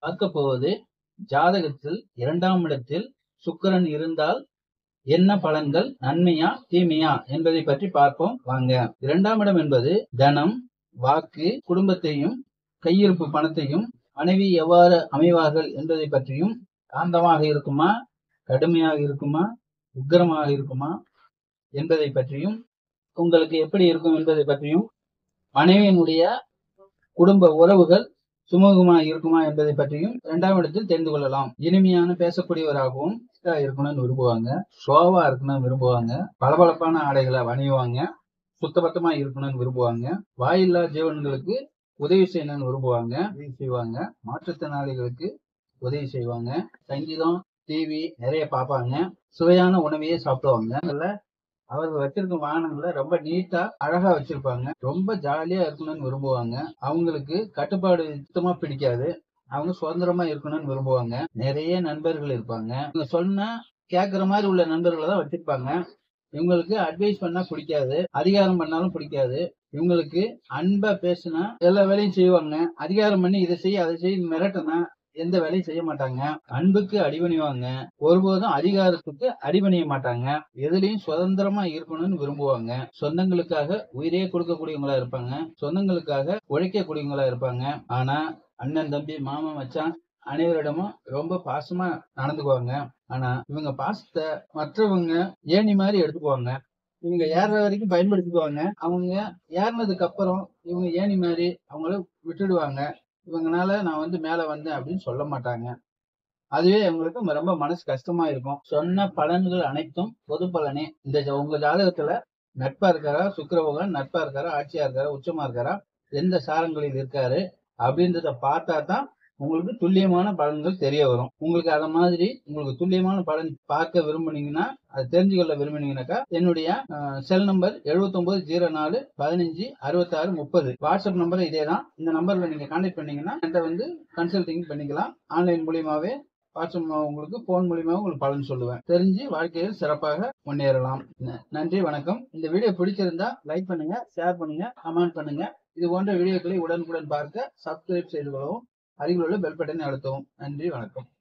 பார்க்க போவது ஜாதகத்தில் இரண்டாம் இடத்தில் சுக்கிரன் இருந்தால் என்ன பலன்கள் நன்மையா தீமையா என்பதை பற்றி பார்ப்போம் வாங்க இரண்டாம் இடம் என்பது தனம் வாக்கு குடும்பத்தையும் கையிருப்பு பணத்தையும் மனைவி எவ்வாறு அமைவார்கள் என்பதை பற்றியும் காந்தமாக இருக்குமா கடுமையாக இருக்குமா உக்கிரமாக இருக்குமா என்பதை பற்றியும் உங்களுக்கு எப்படி இருக்கும் என்பதை பற்றியும் மனைவியினுடைய குடும்ப உறவுகள் சுமூகமா இருக்குமா என்பதை பற்றியும் இரண்டாம் இடத்தில் தெரிந்து கொள்ளலாம் இனிமையான பேசக்கூடியவராகவும் இருக்கணும்னு விரும்புவாங்க ஷோவா இருக்கணும்னு விரும்புவாங்க பளபளப்பான ஆடைகளை அணியுவாங்க சுத்தபத்தமா இருக்கணும்னு விரும்புவாங்க வாயில்லா ஜீவன்களுக்கு உதவி செய்யணும்னு விரும்புவாங்க உதவி செய்வாங்க மாற்றுத்திறனாளிகளுக்கு உதவி செய்வாங்க சங்கீதம் டிவி நிறைய பார்ப்பாங்க சுவையான உணவையே சாப்பிடுவாங்க அதுல அவர்கள் வச்சிருக்க வாகனங்களை ரொம்ப நீட்டா அழகா வச்சிருப்பாங்க ரொம்ப ஜாலியா இருக்கணும்னு விரும்புவாங்க அவங்களுக்கு கட்டுப்பாடு சுத்தமா பிடிக்காது அவங்க சுதந்திரமா இருக்கணும்னு விரும்புவாங்க நிறைய நண்பர்கள் இருப்பாங்க இவங்க சொன்னா கேக்குற மாதிரி உள்ள நண்பர்களை தான் வச்சிருப்பாங்க இவங்களுக்கு அட்வைஸ் பண்ணா பிடிக்காது அதிகாரம் பண்ணாலும் பிடிக்காது இவங்களுக்கு அன்பா பேசினா எல்லா வேலையும் செய்வாங்க அதிகாரம் பண்ணி இதை செய்ய அதை செய்ய மிரட்டினா எந்த வேலையும் செய்ய மாட்டாங்க அன்புக்கு அடிபணிவாங்க ஒருபோதும் அதிகாரத்துக்கு அடிபணிய மாட்டாங்க எதுலயும் சுதந்திரமா இருக்கணும்னு விரும்புவாங்க சொந்தங்களுக்காக உயிரே கொடுக்கக்கூடியவங்களா இருப்பாங்க சொந்தங்களுக்காக உழைக்கக்கூடியவங்களா இருப்பாங்க ஆனா அண்ணன் தம்பி மாமன் மச்சான் அனைவரிடமும் ரொம்ப பாசமா நடந்துக்குவாங்க ஆனா இவங்க பாசத்தை மற்றவங்க ஏணி மாதிரி எடுத்துக்குவாங்க இவங்க ஏறுற வரைக்கும் பயன்படுத்திக்குவாங்க அவங்க ஏறினதுக்கு அப்புறம் இவங்க ஏணி மாதிரி அவங்கள விட்டுடுவாங்க இவங்கனால நான் வந்து மேல வந்தேன் அப்படின்னு சொல்ல மாட்டாங்க அதுவே அவங்களுக்கு ரொம்ப மனசு கஷ்டமா இருக்கும் சொன்ன பலன்கள் அனைத்தும் பொது பலனே இந்த ஜ- உங்க ஜாதகத்துல நட்பா இருக்காரா சுக்கிர பகவான் நட்பா இருக்காரா ஆட்சியா இருக்காரா உச்சமா இருக்காரா எந்த சாரங்களில் இருக்காரு அப்படின்றத பார்த்தா தான் உங்களுக்கு துல்லியமான பலன்கள் தெரிய வரும் உங்களுக்கு அத மாதிரி உங்களுக்கு துல்லியமான பலன் பார்க்க விரும்புனீங்கன்னா அது தெரிஞ்சுக்கொள்ள விரும்புனீங்கன்னாக்கா என்னுடைய செல் நம்பர் 7904 ஜீரோ நாலு பதினஞ்சு அறுபத்தாறு முப்பது வாட்ஸ்அப் நம்பர் இதே தான் இந்த நம்பர்ல நீங்க கான்டாக்ட் பண்ணீங்கன்னா என்கிட்ட வந்து கன்சல்டிங் பண்ணிக்கலாம் ஆன்லைன் மூலியமாவே வாட்ஸ்அப் மூ- உங்களுக்கு போன் மூலியமாவே உங்களுக்கு பலன் சொல்லுவேன் தெரிஞ்சு வாழ்க்கையில் சிறப்பாக முன்னேறலாம் ந- நன்றி வணக்கம் இந்த வீடியோ பிடிச்சிருந்தா லைக் பண்ணுங்க ஷேர் பண்ணுங்க கமெண்ட் பண்ணுங்க இது போன்ற வீடியோக்களை உடனுக்குடன் பார்க்க சப்ஸ்கிரைப் செய்து கொள்ளவும் அருகில் உள்ள பெல் பட்டனை அழுத்தவும் நன்றி வணக்கம்